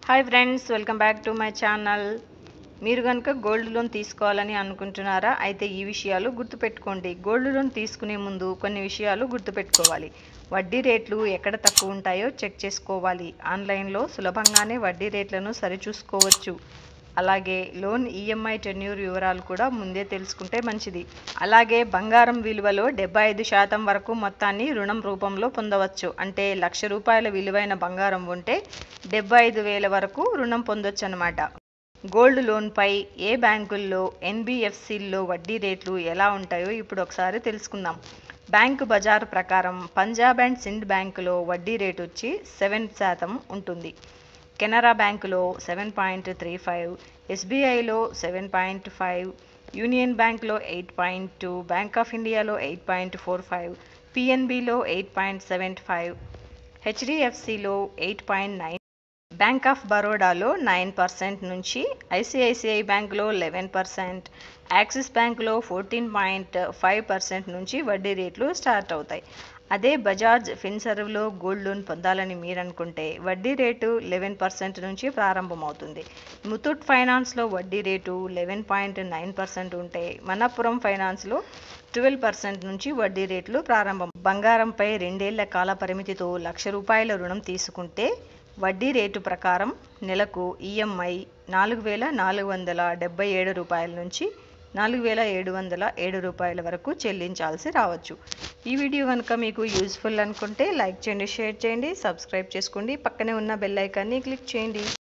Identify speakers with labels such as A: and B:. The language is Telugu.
A: hi friends welcome back to my channel మీరు కనుక గోల్డ్ లోన్ తీసుకోవాలని అనుకుంటున్నారా అయితే ఈ విషయాలు గుర్తుపెట్టుకోండి గోల్డ్ లోన్ తీసుకునే ముందు కొన్ని విషయాలు గుర్తుపెట్టుకోవాలి వడ్డీ రేట్లు ఎక్కడ తక్కువ ఉంటాయో చెక్ చేసుకోవాలి ఆన్లైన్లో సులభంగానే వడ్డీ రేట్లను సరిచూసుకోవచ్చు అలాగే లోన్ ఈఎంఐ టెన్యూర్ వివరాలు కూడా ముందే తెలుసుకుంటే మంచిది అలాగే బంగారం విలువలో డెబ్బై ఐదు శాతం వరకు మొత్తాన్ని రుణం రూపంలో పొందవచ్చు అంటే లక్ష రూపాయల విలువైన బంగారం ఉంటే డెబ్బై ఐదు వేల వరకు రుణం పొందొచ్చు అనమాట గోల్డ్ లోన్పై ఏ బ్యాంకుల్లో ఎన్బిఎఫ్సిల్లో వడ్డీ రేట్లు ఎలా ఉంటాయో ఇప్పుడు ఒకసారి తెలుసుకుందాం బ్యాంకు బజార్ ప్రకారం పంజాబ్ అండ్ సింధ్ బ్యాంకులో వడ్డీ రేటు వచ్చి సెవెన్ శాతం ఉంటుంది కెనరా బ్యాంకులో సెవెన్ పాయింట్ త్రీ ఫైవ్ ఎస్బీఐలో సెవెన్ పాయింట్ ఫైవ్ యూనియన్ బ్యాంక్లో eight point two bank of ఇండియాలో ఎయిట్ పాయింట్ ఫోర్ ఫైవ్ పిఎన్బిలో ఎయిట్ పాయింట్ సెవెన్ ఫైవ్ హెచ్డిఎఫ్సిలో eight point nine bank of బరోడాలో నైన్ పర్సెంట్ నుంచి ఐసిఐసిఐ బ్యాంక్లో లెవెన్ పర్సెంట్ యాక్సిస్ బ్యాంక్లో ఫోర్టీన్ పాయింట్ ఫైవ్ పర్సెంట్ నుంచి వడ్డీ రేట్లు స్టార్ట్ అవుతాయి అదే బజాజ్ ఫిన్సర్వ్లో గోల్డ్ లోన్ పొందాలని మీరు అనుకుంటే వడ్డీ రేటు లెవెన్ పర్సెంట్ నుంచి ప్రారంభమవుతుంది ముతూట్ ఫైనాన్స్లో వడ్డీ రేటు లెవెన్ పాయింట్ నైన్ పర్సెంట్ ఉంటే మనపురం ఫైనాన్స్లో ట్వెల్వ్ పర్సెంట్ నుంచి వడ్డీ రేట్లు ప్రారంభం బంగారంపై రెండేళ్ల కాల పరిమితితో లక్ష రూపాయల రుణం తీసుకుంటే వడ్డీ రేటు ప్రకారం నెలకు ఈఎంఐ నాలుగు వేల నాలుగు వందల డెబ్బై ఏడు రూపాయల నుంచి నాలుగు వేల ఏడు వందల ఏడు రూపాయల వరకు చెల్లించాల్సి రావచ్చు ఈ వీడియో కనుక మీకు యూజ్ఫుల్ అనుకుంటే లైక్ చేయండి షేర్ చేయండి సబ్స్క్రైబ్ చేసుకోండి పక్కనే ఉన్న బెల్ ఐకాన్ని క్లిక్ చేయండి